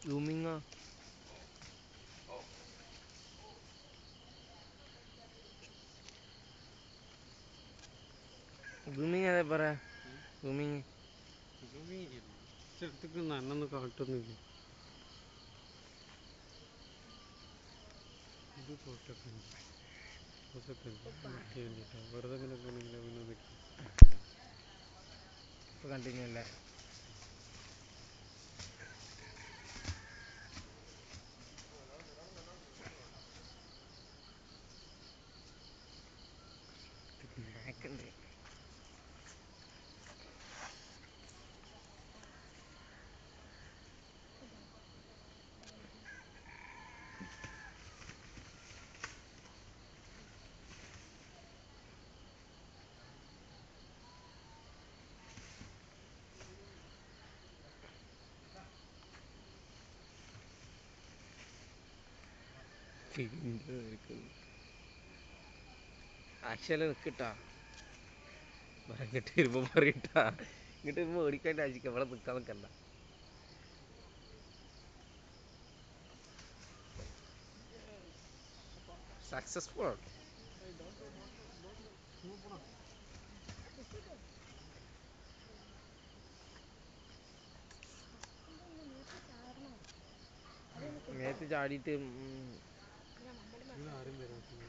ഗ്രൂമിങ്ങോ grooming അതെ പറ grooming ചെറുത്തേക്ക് നന്നൊന്നും കാട്ടൊന്നുമില്ല ഇത് ഫോട്ടോക്കെ ഉണ്ട് ഫോട്ടോക്കെ ഉണ്ട് നോക്കി വേണ്ടിയിട്ടാ വെറുതെ ഇങ്ങനെ പോകണമെങ്കിൽ പിന്നെ നിൽക്കും ഇപ്പൊ കണ്ടിന്യൂ അല്ലേ ബാക്കുണ്ട് ആക്ച്വലി നിൽക്കട്ടാ ഇങ്ങോട്ട് വരുമ്പോ പറയട്ടാ ഇങ്ങോട്ട് വരുമ്പോ ഓടിക്കാണ്ട് ആശിക്കാം ഇവിടെ നിൽക്കാൻ നിൽക്കണ്ട സക്സസ്ഫുൾ മേത്ത് ചാടിയിട്ട് ഉം, ഇന്ന് ആരും വരാത്ത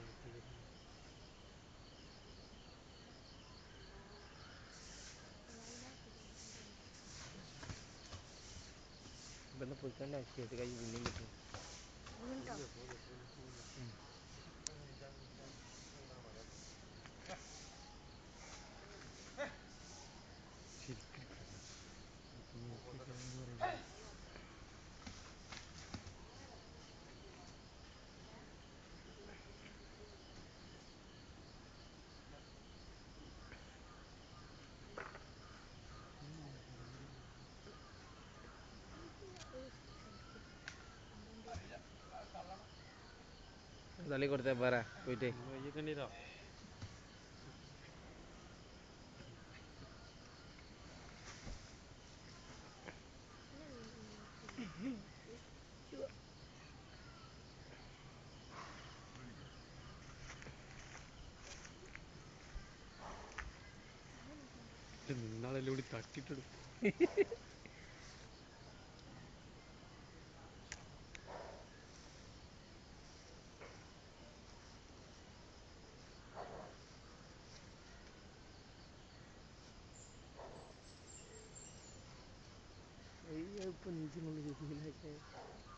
ഇവിടുന്ന് പോയിക്കാണ്ട് ആശിക്കാം കൈ പിന്നെയും കിട്ടും തള്ളി കൊടുത്തേ പറ പോയിട്ട് വയ്യ കണ്ടീരാ നിന്നാളെല്ലാം കൂടി തട്ടിട്ടെടുക്കും ഇപ്പൊ നീച്ചിനുള്ളിൽ